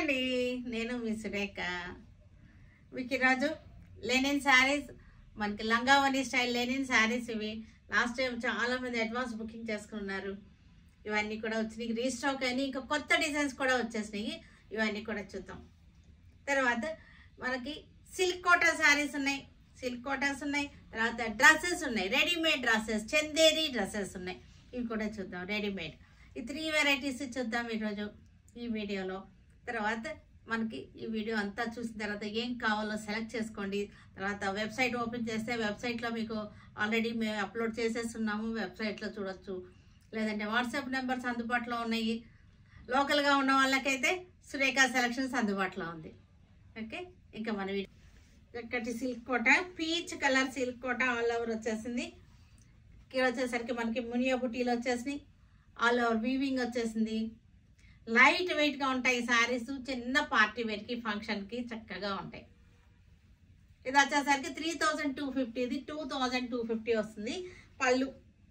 అండి నేను మీ సురేఖ మీకు ఈరోజు లెనిన్ శారీస్ మనకి లంగావని స్టైల్ లెనిన్ శారీస్ ఇవి లాస్ట్ టైం చాలా మంది అడ్వాన్స్ బుకింగ్ చేసుకున్నారు ఇవన్నీ కూడా వచ్చినాయి రీస్టాక్ అని ఇంకా కొత్త డిజైన్స్ కూడా వచ్చేసినాయి ఇవన్నీ కూడా చూద్దాం తర్వాత మనకి సిల్క్ కోటా శారీస్ ఉన్నాయి సిల్క్ కోటాస్ ఉన్నాయి తర్వాత డ్రెస్సెస్ ఉన్నాయి రెడీమేడ్ డ్రెస్సెస్ చందేరి డ్రెస్సెస్ ఉన్నాయి ఇవి కూడా చూద్దాం రెడీమేడ్ ఈ త్రీ వెరైటీస్ చూద్దాం ఈరోజు ఈ వీడియోలో తర్వాత మనకి ఈ వీడియో అంతా చూసిన తర్వాత ఏం కావాలో సెలెక్ట్ చేసుకోండి తర్వాత వెబ్సైట్ ఓపెన్ చేస్తే వెబ్సైట్లో మీకు ఆల్రెడీ మేము అప్లోడ్ చేసేస్తున్నాము వెబ్సైట్లో చూడొచ్చు లేదంటే వాట్సాప్ నెంబర్స్ అందుబాటులో ఉన్నాయి లోకల్గా ఉన్న వాళ్ళకైతే సురేఖ సెలక్షన్స్ అందుబాటులో ఉంది ఓకే ఇంకా మన వీడియో చక్కటి silk Kota peach colour silk Kota all over వచ్చేసింది ఇక్కడ వచ్చేసరికి మనకి మునియా బుటీలు వచ్చేసినాయి ఆల్ ఓవర్ వీవింగ్ వచ్చేసింది లైట్ వెయిట్గా ఉంటాయి శారీస్ చిన్న పార్టీ వేర్కి ఫంక్షన్కి చక్కగా ఉంటాయి ఇది వచ్చేసరికి త్రీ థౌజండ్ టూ ఫిఫ్టీ ఇది టూ థౌజండ్ టూ ఫిఫ్టీ వస్తుంది పళ్ళు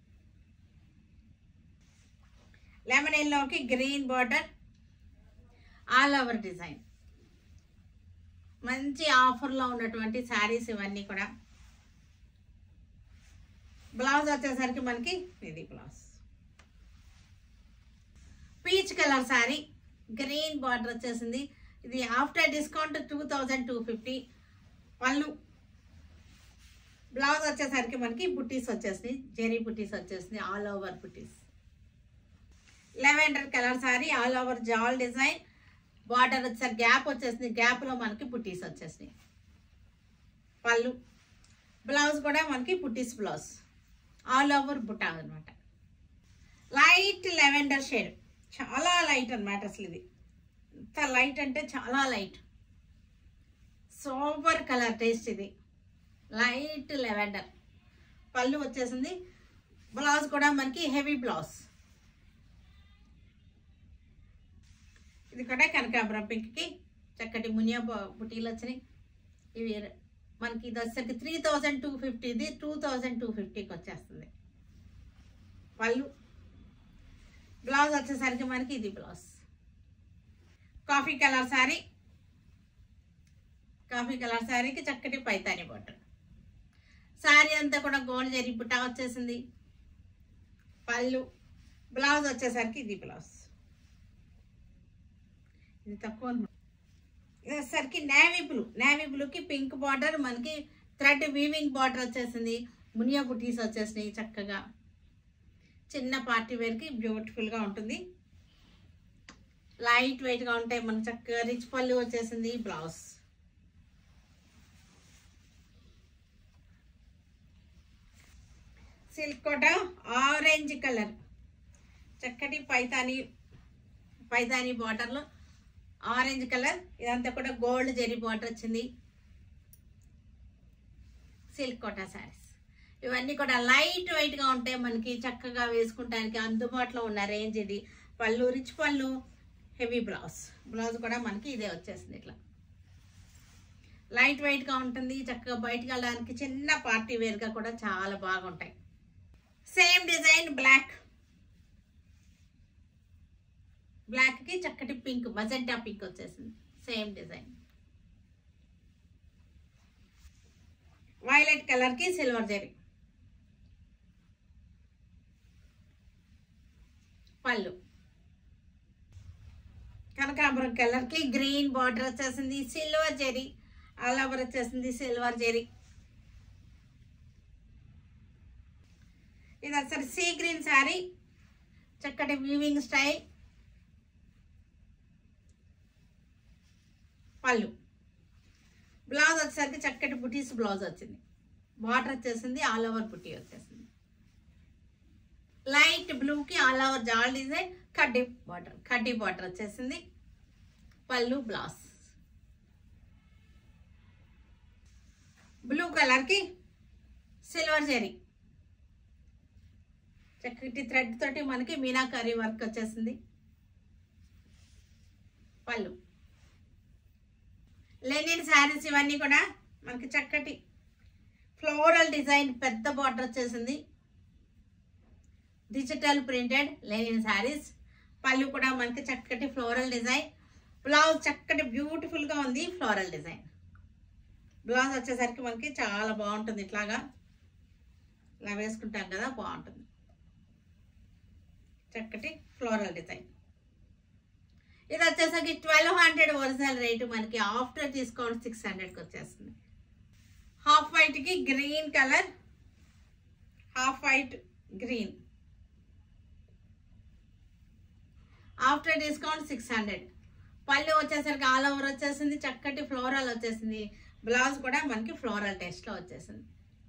లెమన్ ఎల్లోకి green border all over design మంచి ఆఫర్లో ఉన్నటువంటి శారీస్ ఇవన్నీ కూడా బ్లౌజ్ వచ్చేసరికి మనకి ఇది blouse peach colour saree green border వచ్చేసింది ఇది after discount two thousand two fifty పళ్ళు బ్లౌజ్ వచ్చేసరికి మనకి బుట్టీస్ వచ్చేసినాయి జెరీ బుట్టీస్ వచ్చేసినాయి ఆల్ ఓవర్ బుట్టీస్ lavender colour saree all over జాల్ డిజైన్ బార్డర్ వచ్చేసరికి గ్యాప్ వచ్చేసింది గ్యాప్లో మనకి పుట్టీస్ వచ్చేసినాయి పళ్ళు బ్లౌజ్ కూడా మనకి పుట్టీస్ బ్లౌజ్ ఆల్ ఓవర్ బుట్టా అనమాట లైట్ లెవెండర్ షేడ్ చాలా లైట్ అన్నమాట అసలు ఇది ఎంత లైట్ అంటే చాలా లైట్ సూపర్ కలర్ టేస్ట్ ఇది లైట్ లెవెండర్ పళ్ళు వచ్చేసింది బ్లౌజ్ కూడా మనకి హెవీ బ్లౌజ్ ఇది కూడా కనకాంబరం పింక్కి చక్కటి మునియా బు- బుటీలు వచ్చినాయి ఇవి మనకి ఇది వచ్చేసరికి త్రీ థౌజండ్ టూ ఫిఫ్టీది టూ థౌజండ్ టూ ఫిఫ్టీకి వచ్చేస్తుంది పళ్ళు బ్లౌజ్ వచ్చేసరికి మనకి ఇది blouse coffee colour saree coffee colour శారీకి చక్కటి పైతాని బొట్టు శారీ అంతా కూడా గోల్డ్ జరి బుట్ట వచ్చేసింది పళ్ళు బ్లౌజ్ వచ్చేసరికి ఇది బ్లౌజ్ ఇది తక్కువ ఉంది. ఇది వచ్చేసరికి నేవీ బ్లూ నేవీ బ్లూకి పింక్ బార్డర్ మనకి థ్రెడ్ వీవింగ్ బార్డర్ వచ్చేసింది మునియా బుటీస్ వచ్చేసినాయి చక్కగా చిన్న పార్టీ వేర్కి బ్యూటిఫుల్గా ఉంటుంది లైట్ వెయిట్గా ఉంటాయి మనకు చక్కగా రిచ్ పళ్ళు వచ్చేసింది blouse silk Kota orange colour చక్కటి పైతాని పైతాని బార్డర్లో ఆరెంజ్ కలర్ ఇదంతా కూడా గోల్డ్ జెరీ బార్డర్ వచ్చింది సిల్క్ కోటా శారీస్ ఇవన్నీ కూడా లైట్ వెయిట్గా ఉంటాయి మనకి చక్కగా వేసుకుంటానికి అందుబాటులో ఉన్న రేంజ్ ఇది పళ్ళు రిచ్ పళ్ళు హెవీ బ్లౌజ్ బ్లౌజ్ కూడా మనకి ఇదే వచ్చేసింది ఇట్లా లైట్ వెయిట్గా ఉంటుంది చక్కగా బయటకు వెళ్ళడానికి చిన్న పార్టీ వేర్గా కూడా చాలా బాగుంటాయి సేమ్ డిజైన్ బ్లాక్ బ్లాక్ కి చక్కటి పింక్ మజెంటా పింక్ వచ్చేసింది సేమ్ డిజైన్ వైలెట్ కలర్ కి సిల్వర్ జరీ పళ్ళు కనకాంబరం కలర్ కి గ్రీన్ బార్డర్ వచ్చేసింది సిల్వర్ జరీ ఆల్ ఓవర్ వచ్చేసింది సిల్వర్ జరీ ఇది అసలు సీ గ్రీన్ శారీ చక్కటి వీవింగ్ స్టైల్ పళ్ళు బ్లౌజ్ వచ్చేసరికి చక్కటి బుటీస్ బ్లౌజ్ వచ్చింది బార్డర్ వచ్చేసింది ఆల్ ఓవర్ బుటీ వచ్చేసింది లైట్ బ్లూకి ఆల్ ఓవర్ జాల్ డిజైన్ కడ్డీ బార్డర్ కడ్డీ బార్డర్ వచ్చేసింది పళ్ళు బ్లౌజ్ బ్లూ కలర్కి సిల్వర్ జెరీ చక్కటి థ్రెడ్ తోటి మనకి మీనాకారి వర్క్ వచ్చేసింది పళ్ళు లెనిన్ శారీస్ ఇవన్నీ కూడా మనకి చక్కటి ఫ్లోరల్ డిజైన్ పెద్ద బార్డర్ వచ్చేసింది డిజిటల్ ప్రింటెడ్ లెనిన్ శారీస్ పళ్ళు కూడా మనకి చక్కటి ఫ్లోరల్ డిజైన్ బ్లౌజ్ చక్కటి బ్యూటిఫుల్గా ఉంది ఫ్లోరల్ డిజైన్ బ్లౌజ్ వచ్చేసరికి మనకి చాలా బాగుంటుంది ఇట్లాగా ఇలా వేసుకుంటాం కదా బాగుంటుంది చక్కటి ఫ్లోరల్ డిజైన్ ఇది వచ్చేసరికి ట్వెల్వ్ హండ్రెడ్ ఒరిజినల్ రేటు మనకి ఆఫ్టర్ డిస్కౌంట్ సిక్స్ హండ్రెడ్కి వచ్చేస్తుంది హాఫ్ వైట్కి green colour half white green after discount six hundred పళ్ళు వచ్చేసరికి ఆల్ ఓవర్ వచ్చేసింది చక్కటి ఫ్లోరల్ వచ్చేసింది బ్లౌజ్ కూడా మనకి ఫ్లోరల్ టెస్ట్లో వచ్చేసింది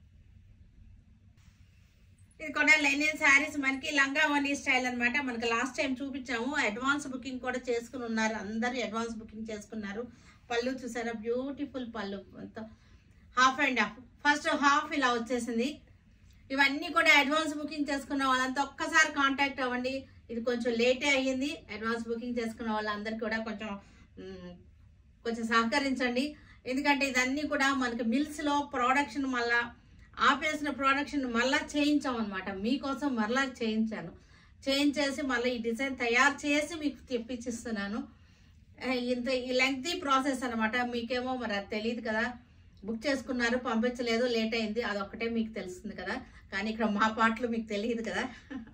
ఇది కూడా లెనిన్ శారీస్ మనకి లంగా వన్ స్టైల్ అన్నమాట మనకి లాస్ట్ టైం చూపించాము అడ్వాన్స్ బుకింగ్ కూడా చేసుకుని ఉన్నారు అందరూ అడ్వాన్స్ బుకింగ్ చేసుకున్నారు పళ్ళు చూసారా బ్యూటిఫుల్ పళ్ళు మొత్తం half and half first half ఇలా వచ్చేసింది ఇవన్నీ కూడా అడ్వాన్స్ బుకింగ్ చేసుకున్న వాళ్ళంతా ఒక్కసారి కాంటాక్ట్ అవ్వండి ఇది కొంచెం లేటే అయ్యింది అడ్వాన్స్ బుకింగ్ చేసుకున్న వాళ్ళందరికీ కూడా కొంచెం మ్, కొంచెం సహకరించండి ఎందుకంటే ఇదన్నీ కూడా మనకి మిల్స్లో ప్రొడక్షన్ మళ్ళా ఆపేసిన ప్రొడక్షన్ మళ్ళా చేయించాం అనమాట మీకోసం మరలా చేయించాను చేయించేసి మళ్ళీ ఈ డిజైన్ తయారు చేసి మీకు తెప్పించిస్తున్నాను ఆ, ఇంత ఈ లెంగ్తీ ప్రాసెస్ అనమాట మీకేమో మరి అది తెలియదు కదా బుక్ చేసుకున్నారు పంపించలేదు లేట్ అయింది అదొక్కటే మీకు తెలుస్తుంది కదా కానీ ఇక్కడ మా పాటలు మీకు తెలియదు కదా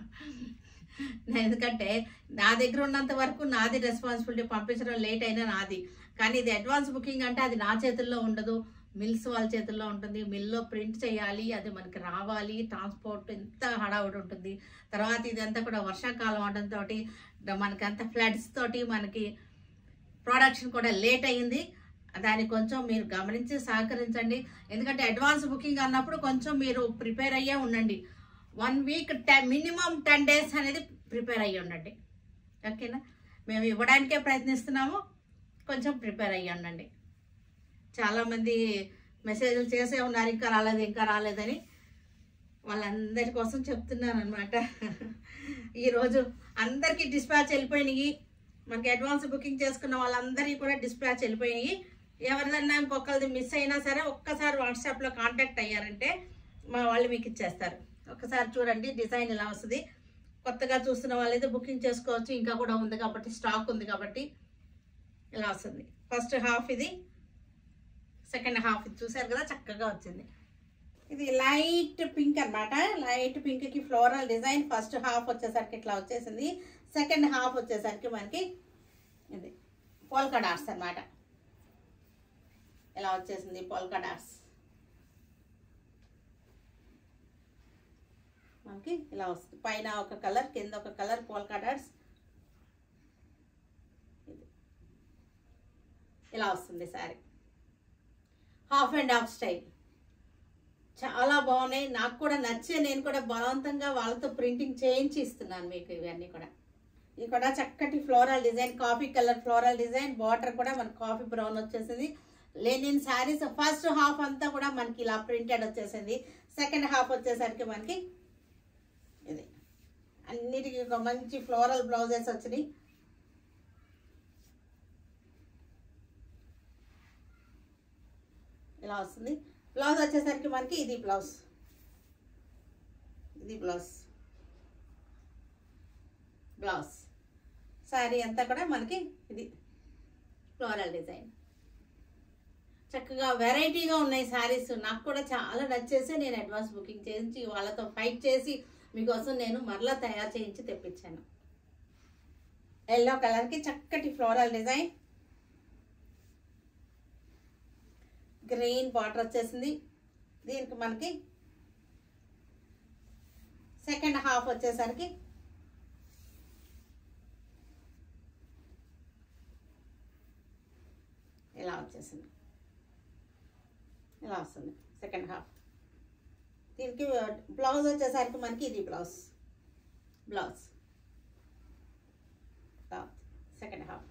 నేను ఎందుకంటే నా దగ్గర ఉన్నంత వరకు నాది రెస్పాన్సిబిలిటీ పంపించడం లేట్ అయినా నాది కానీ ఇది అడ్వాన్స్ బుకింగ్ అంటే అది నా చేతుల్లో ఉండదు మిల్స్ వాళ్ళ చేతుల్లో ఉంటుంది మిల్లో ప్రింట్ చేయాలి అది మనకి రావాలి ట్రాన్స్పోర్ట్ ఎంత హడావుడి ఉంటుంది తర్వాత ఇదంతా కూడా వర్షాకాలం అవడంతో మనకి అంత ఫ్లడ్స్ తోటి మనకి ప్రొడక్షన్ కూడా లేట్ అయ్యింది దాన్ని కొంచెం మీరు గమనించి సహకరించండి ఎందుకంటే అడ్వాన్స్ బుకింగ్ అన్నప్పుడు కొంచెం మీరు ప్రిపేర్ అయ్యే ఉండండి one week ten minimum ten days అనేది ప్రిపేర్ అయ్యి ఉండండి ఓకేనా మేము ఇవ్వడానికే ప్రయత్నిస్తున్నాము కొంచెం ప్రిపేర్ అయ్యి ఉండండి చాలామంది మెసేజ్లు చేసే ఉన్నారు ఇంకా రాలేదు ఇంకా రాలేదని వాళ్ళందరి కోసం చెప్తున్నాను అనమాట ఈరోజు అందరికీ డిస్పాచ్ వెళ్ళిపోయినాయి మనకి అడ్వాన్స్ బుకింగ్ చేసుకున్న వాళ్ళందరికీ కూడా డిస్పాచ్ వెళ్ళిపోయినాయి ఎవరిదన్నా ఇంకొకరిది మిస్ అయినా సరే ఒక్కసారి వాట్సాప్లో కాంటాక్ట్ అయ్యారంటే మా వాళ్ళు మీకు ఇచ్చేస్తారు ఒక్కసారి చూడండి డిజైన్ ఇలా వస్తుంది కొత్తగా చూస్తున్న వాళ్ళైతే బుకింగ్ చేసుకోవచ్చు ఇంకా కూడా ఉంది కాబట్టి స్టాక్ ఉంది కాబట్టి ఇలా వస్తుంది ఫస్ట్ హాఫ్ ఇది సెకండ్ హాఫ్ ఇది చూసారు కదా చక్కగా వచ్చింది ఇది లైట్ పింక్ అన్నమాట లైట్ పింక్ కి ఫ్లోరల్ డిజైన్ ఫస్ట్ హాఫ్ వచ్చేసరికి ఇట్లా వచ్చేసింది సెకండ్ హాఫ్ వచ్చేసరికి మనకి ఇది పోల్కా డాట్స్ అన్నమాట ఇలా వచ్చేసింది పోల్కా డాట్స్ మనకి ఇలా వస్తుంది పైన ఒక కలర్ కింద ఒక కలర్ పోల్కా డాట్స్ ఇది. ఇలా వస్తుంది sari half and half style చాలా బాగున్నాయి నాకు కూడా నచ్చే నేను కూడా బలవంతంగా వాళ్ళతో ప్రింటింగ్ చేయించి ఇస్తున్నాను మీకు ఇవన్నీ కూడా ఇది కూడా చక్కటి floral design coffee colour floral design border కూడా మనకి కాఫీ బ్రౌన్ వచ్చేసింది లెనిన్ శారీస్ ఫస్ట్ హాఫ్ అంతా కూడా మనకి ఇలా ప్రింటెడ్ వచ్చేసింది సెకండ్ హాఫ్ వచ్చేసరికి మనకి ఇది అన్నిటికీ ఒక మంచి ఫ్లోరల్ బ్లౌజెస్ వచ్చినాయి ఇలా వస్తుంది బ్లౌజ్ వచ్చేసరికి మనకి ఇది బ్లౌజ్ ఇది బ్లౌజ్ బ్లౌజ్ శారీ అంతా కూడా మనకి ఇది ఫ్లోరల్ డిజైన్ చక్కగా వెరైటీగా ఉన్నాయి శారీస్ నాకు కూడా చాలా నచ్చేసి నేను అడ్వాన్స్ బుకింగ్ చేయించి వాళ్ళతో ఫైట్ చేసి మీకోసం నేను మరలా తయారు చేయించి తెప్పించాను ఎల్లో కలర్కి చక్కటి ఫ్లోరల్ డిజైన్ గ్రీన్ బార్డర్ వచ్చేసింది దీనికి మనకి సెకండ్ హాఫ్ వచ్చేసరికి ఇలా వచ్చేసింది ఇలా వస్తుంది సెకండ్ హాఫ్ దీనికి బ్లౌజ్ వచ్చేసరికి మనకి ఇది blouse blouse second half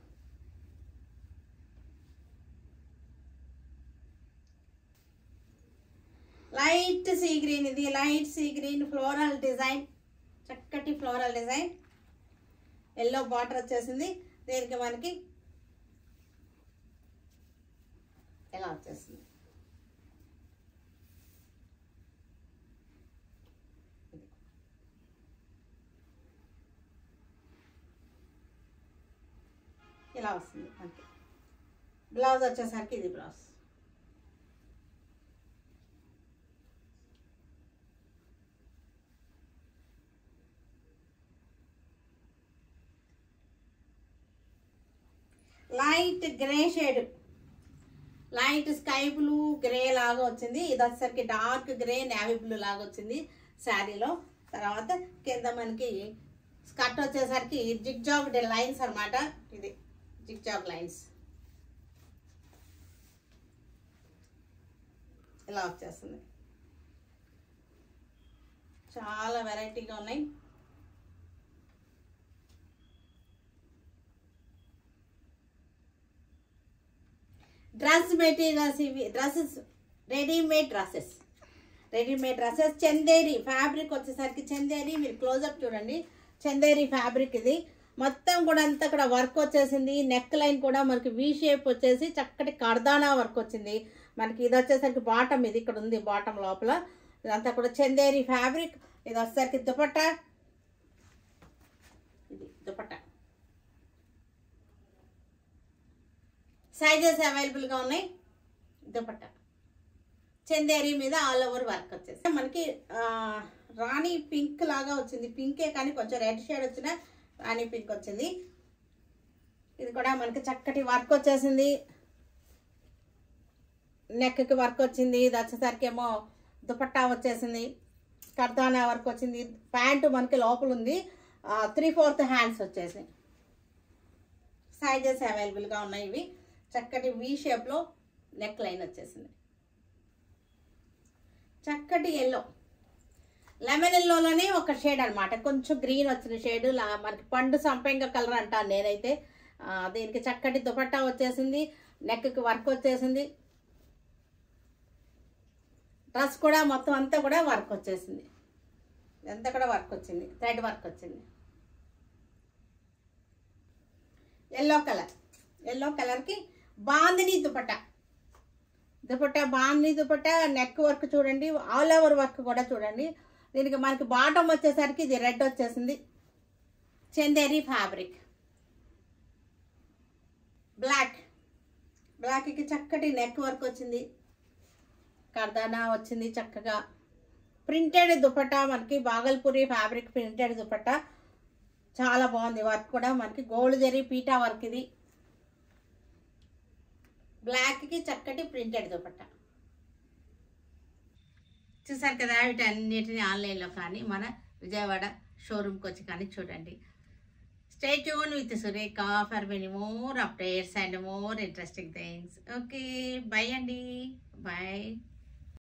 light sea green ఇది light sea green floral design చక్కటి ఫ్లోరల్ డిజైన్ ఎల్లో బార్డర్ వచ్చేసింది దీనికి మనకి ఎలా వచ్చేసింది ఇలా వస్తుంది మనకి బ్లౌజ్ వచ్చేసరికి ఇది blouse light grey shade light sky blue grey లాగా వచ్చింది ఇది వచ్చేసరికి డార్క్ గ్రే నేవీ బ్లూ లాగా వచ్చింది శారీలో తర్వాత కింద మనకి స్కర్ట్ వచ్చేసరికి జిగ్ జాగ్ లైన్స్ అన్నమాట ఇది జిగ్ జాగ్ లైన్స్ ఇలా వచ్చేస్తుంది చాలా వెరైటీగా ఉన్నాయి డ్రెస్ మెటీరియల్స్ ఇవి dresses readymade dresses readymade dresses Chanderi fabric వచ్చేసరికి చందేరి మీరు క్లోజప్ చూడండి చందేరి ఫ్యాబ్రిక్ ఇది మొత్తం కూడా అంతా కూడా వర్క్ వచ్చేసింది నెక్ లైన్ కూడా మనకి వి షేప్ వచ్చేసి చక్కటి కర్దానా వర్క్ వచ్చింది మనకి ఇది వచ్చేసరికి బాటమ్ ఇది ఇక్కడ ఉంది బాటమ్ లోపల ఇదంతా కూడా చందేరి ఫ్యాబ్రిక్ ఇది వచ్చేసరికి దుపట్టా ఇది దుపట్టా సైజెస్ అవైలబుల్గా ఉన్నాయి దుపట్టా చందేరి మీద ఆల్ ఓవర్ వర్క్ వచ్చేసి మనకి ఆ, రాణి పింక్ లాగా వచ్చింది పింకే కానీ కొంచెం రెడ్ షేడ్ వచ్చిన రాణి పింక్ వచ్చింది ఇది కూడా మనకి చక్కటి వర్క్ వచ్చేసింది నెక్కి వర్క్ వచ్చింది ఇది వచ్చేసరికి ఏమో దుపట్టా వచ్చేసింది కర్దానా వర్క్ వచ్చింది ప్యాంటు మనకి లోపల ఉంది త్రీ ఫోర్త్ హ్యాండ్స్ వచ్చేసి సైజెస్ అవైలబుల్గా ఉన్నాయి ఇవి చక్కటి వి షేప్లో నెక్ లైన్ వచ్చేసింది చక్కటి ఎల్లో లెమన్ ఎల్లోలోనే ఒక షేడ్ అన్నమాట కొంచెం గ్రీన్ వచ్చిన షేడ్ మనకి పండు సంపెంగ కలర్ అంటాను నేనైతే ఆ, దీనికి చక్కటి దుపట్టా వచ్చేసింది నెక్కి వర్క్ వచ్చేసింది డ్రెస్ కూడా మొత్తం అంతా కూడా వర్క్ వచ్చేసింది అంతా కూడా వర్క్ వచ్చింది థ్రెడ్ వర్క్ వచ్చింది ఎల్లో కలర్ ఎల్లో కలర్కి బాందిని దుపట్టా దుపట్టా బాందిని దుపట్టా నెక్ వర్క్ చూడండి ఆల్ ఓవర్ వర్క్ కూడా చూడండి దీనికి మనకి బాటమ్ వచ్చేసరికి ఇది రెడ్ వచ్చేసింది చందేరి ఫ్యాబ్రిక్ బ్లాక్ బ్లాక్కి చక్కటి నెక్ వర్క్ వచ్చింది కర్దానా వచ్చింది చక్కగా ప్రింటెడ్ దుపట్టా మనకి బాగల్పూరి ఫ్యాబ్రిక్ ప్రింటెడ్ దుపట్టా చాలా బాగుంది వర్క్ కూడా మనకి గోల్డ్ జరీ పీటా వర్క్ ఇది బ్లాక్కి చక్కటి ప్రింటెడ్ దుపట్టా చూసారు కదా వీటన్నిటిని ఆన్లైన్లో కానీ మన విజయవాడ షోరూమ్కి వచ్చి కానీ చూడండి stay tune with Surekha for many more updates and more interesting things okay bye అండి బాయ్